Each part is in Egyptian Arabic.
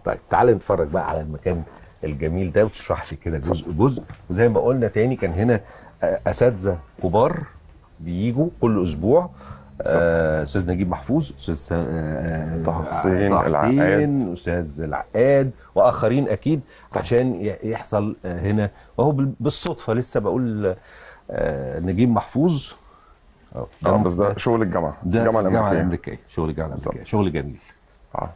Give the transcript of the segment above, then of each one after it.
طيب تعال نتفرج بقى على المكان الجميل ده وتشرح لي كده جزء جزء وزي ما قلنا تاني كان هنا آه، اساتذه كبار بيجوا كل اسبوع آه، استاذ نجيب محفوظ استاذ آه، طه حسين، طه العقاد. حسين، استاذ العقاد واخرين اكيد عشان ي- يحصل آه، هنا وهو بال- بالصدفه لسه بقول آه، نجيب محفوظ اه اه بس ده شغل الجامعه ده الجامعه الجامعه الامريكيه الامريكيه شغل الجامعه بالظبط. الامريكيه شغل جميل اه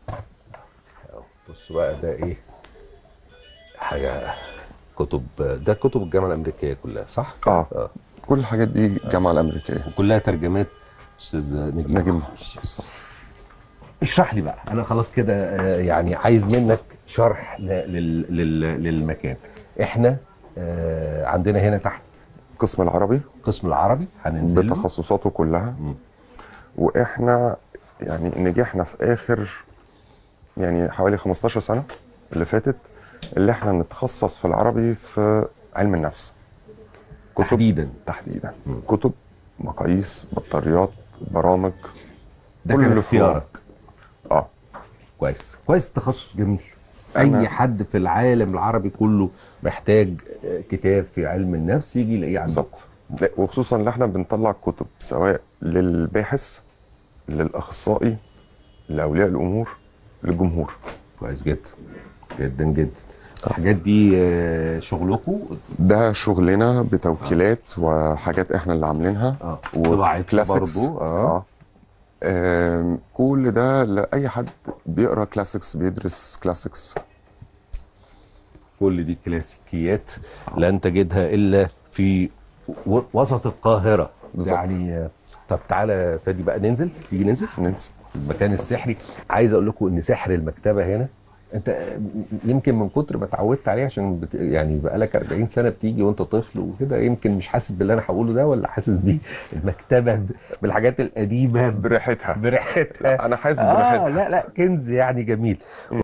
بص بقى ده ايه حاجه كتب ده كتب الجامعه الامريكيه كلها صح اه اه كل الحاجات دي الجامعه الامريكيه وكلها ترجمات استاذ نجيب نجم محفوظ. بالظبط اشرح لي بقى انا خلاص كده آه، يعني عايز منك شرح ل- لل- لل- للمكان احنا آه، عندنا هنا تحت القسم العربي قسم العربي هننزل له. بتخصصاته كلها مم. واحنا يعني نجحنا في اخر يعني حوالي 15 سنه اللي فاتت اللي احنا نتخصص في العربي في علم النفس كتب تحديدا تحديدا مم. كتب مقاييس بطاريات برامج ده كل كان فروع. اختيارك اه كويس كويس تخصص جميل أنا- اي حد في العالم العربي كله محتاج آه، كتاب في علم النفس يجي يلاقيه عندك بالظبط لا، وخصوصا ان احنا بنطلع كتب سواء للباحث للاخصائي لاولياء الامور للجمهور كويس جدا جدا جدا الحاجات دي آه، شغلكم ده شغلنا بتوكيلات وحاجات احنا اللي عاملينها اه طباعتكم وكلاسيكس برضو اه آم، كل ده لاي حد بيقرا كلاسيكس بيدرس كلاسيكس كل دي كلاسيكيات لن تجدها الا في و- وسط القاهره بالظبط. يعني آه، طب تعالى فادي بقى ننزل تيجي ننزل ننسى المكان السحري عايز اقول لكم ان سحر المكتبه هنا انت يمكن من كتر ما اتعودت عليه عشان بت... يعني بقالك 40 سنه بتيجي وانت طفل وكده يمكن مش حاسس باللي انا هقوله ده ولا حاسس بيه المكتبه ب- بالحاجات القديمه ب- بريحتها بريحتها انا حاسس اه بريحتها لا لا كنز يعني جميل